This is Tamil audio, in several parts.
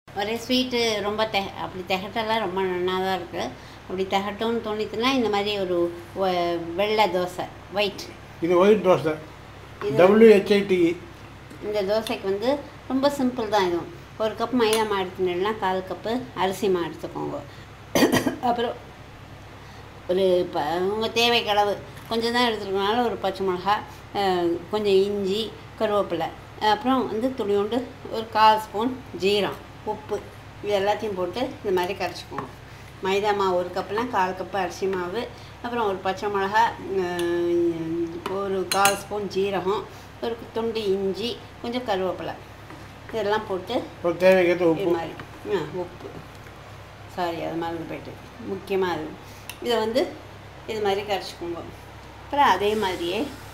ஒரே ஸ்வீட்டு ரொம்ப தெ அப்படி திகட்டெல்லாம் ரொம்ப நல்லா தான் இருக்குது அப்படி திகட்டும்னு தோணித்துன்னா இந்த மாதிரி ஒரு வ- வெள்ளை தோசை ஒயிட் இது ஒயிட் தோசை இது- டபிள்யூஹெச்ஐடிஇ இந்த தோசைக்கு வந்து ரொம்ப சிம்பிள் தான் இதுவும் ஒரு கப் மைதா மாவு எடுத்துனா கால் கப்பு அரிசி மாவு எடுத்துக்கோங்க அப்புறம் ஒரு ப உங்கள் தேவைக்கு அளவு கொஞ்சம் தான் எடுத்துருக்கனால ஒரு பச்சை மிளகா அஹ், கொஞ்சம் இஞ்சி கருவேப்பிலை அப்புறம் வந்து துளியோண்டு ஒரு கால் ஸ்பூன் ஜீரம் உப்பு இது எல்லாத்தையும் போட்டு இந்த மாதிரி கரைச்சிக்கோங்க மைதா மாவு ஒரு கப்புலாம் கால் கப்பு அரிசி மாவு அப்புறம் ஒரு பச்சை மிளகா அஹ், ஒரு கால் ஸ்பூன் ஜீரகம் ஒரு துண்டு இஞ்சி கொஞ்சம் கருவேப்பிலை இதெல்லாம் போட்டு ஒரு தேவைக்கேற்ற இது உப்பு மாதிரி ஆ உப்பு சாரி அது மறந்து போயிட்டு முக்கியமாக அது இதை வந்து இது மாதிரி கரைச்சிக்கோங்க அப்புறம் அதே மாதிரியே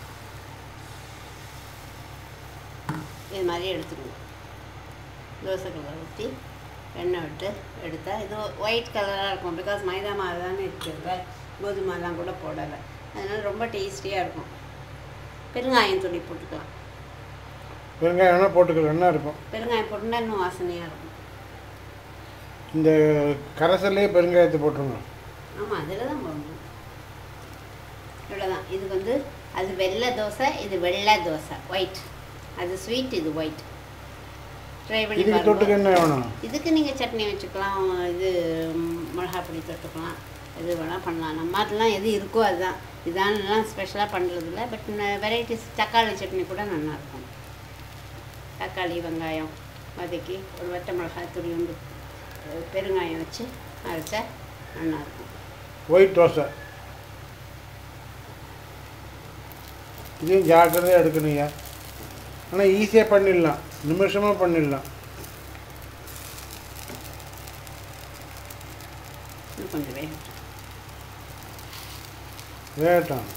இது மாதிரி எடுத்துக்கணும் தோசை கலர் ஊற்றி எண்ணெய் விட்டு எடுத்தால் இது ஒயிட் கலராக இருக்கும் பிகாஸ் மைதா மாவு தானே இருக்குது கோதுமைலாம் கூட போடலை அதனால் ரொம்ப டேஸ்டியாக இருக்கும் பெருங்காயம் துளி போட்டுக்கலாம் வெங்காயம் வேணால் போட்டுக்கலாம் என்ன இருக்கும் பெருங்காயம் போட்டுனா இன்னும் வாசனையாக இருக்கும் இந்த கரைசல்லே பெருங்காயத்தை போட்டுருங்க ஆமாம் அதில் தான் போடணும் இவ்வளோதான் இது வந்து அது வெள்ளை தோசை இது வெள்ளை தோசை ஒயிட் அது ஸ்வீட் இது ஒயிட் ட்ரை பண்ணி இதுக்கு தொட்டுக்க பாருங்க என்ன வேணும் இதுக்கு நீங்கள் சட்னி வச்சுக்கலாம் இது ம், மிளகாப் பொடி தொட்டுக்கலாம் எது வேணால் பண்ணலாம் நம்ம அதெல்லாம் எது இருக்கோ அதுதான் இதானலாம் ஸ்பெஷலாக பண்ணுறதில்ல பட் வெரைட்டிஸ் தக்காளி சட்னி கூட நல்லாயிருக்கும் தக்காளி வெங்காயம் வதக்கி ஒரு வத்த மிளகாய் துளி உண்டு பெருங்காயம் வச்சு அரைச்சா நல்லாயிருக்கும் ஒயிட் தோசை இதையும் ஜாக்கிரதையாக எடுக்கணுங்க ஆனால் ஈஸியாக பண்ணிடலாம் நிமிஷமாக பண்ணிடலாம் இன்னும் கொஞ்சம் வேகட்டும் வேகட்டும்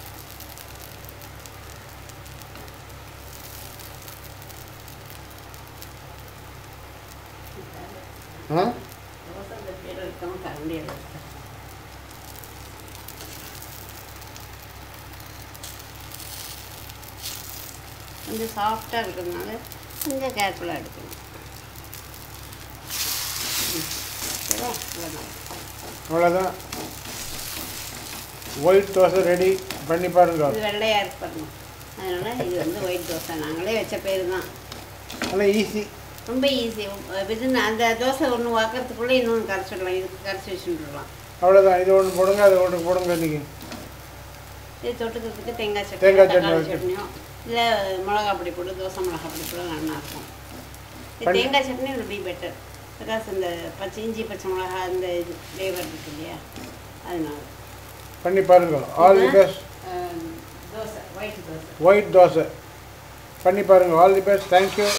ஆ தோசை தட்டியில் வைக்கவும் கரண்டியில் வைக்க கொஞ்சம் சாஃப்டாக இருக்கிறதுனால கொஞ்சம் கேர்ஃபுல்லாக எடுக்கணும் ம். சரியா? அவ்வளோதான் அவ்வளோதான் ஒயிட் தோசை ரெடி பண்ணி பாருங்க இது வெள்ளையாக இருக்கு பாருங்க அதனால் இது வந்து ஒயிட் தோசை நாங்களே வச்ச பேர் தான் ஆனால் ஈஸி ரொம்ப ஈஸி விதின் அந்த தோசை ஒன்று வாக்கிறதுக்குள்ளே இன்னொன்று கரைச்சிடலாம் இதுக்கு கரைச்சி வச்சுட்டுலாம் அவ்வளோதான் இது ஒன்று போடுங்க அது ஒன்று போடுங்க இன்றைக்கி இது தொட்டுக்கிறதுக்கு தேங்காய் சட்னி தேங்காய் சட்னி தக்காளி வச்சு. சட்னியோ இல்லை மிளகா பொடி போட்டு தோசை மிளகா பொடி போட நல்லா இருக்கும் இது பண்ணி- தேங்காய் chutney will be better because இந்த பச்சை இஞ்சி பச்சை மிளகா அந்த இது ஃப்ளேவர் இருக்கு இல்லையா அதனால பண்ணி பாருங்க ஆல் தி பெஸ்ட் அஹ், தோசை ஒயிட் தோசை ஒயிட் தோசை பண்ணி பாருங்க ஆல் தி பெஸ்ட் தேங்க்யூ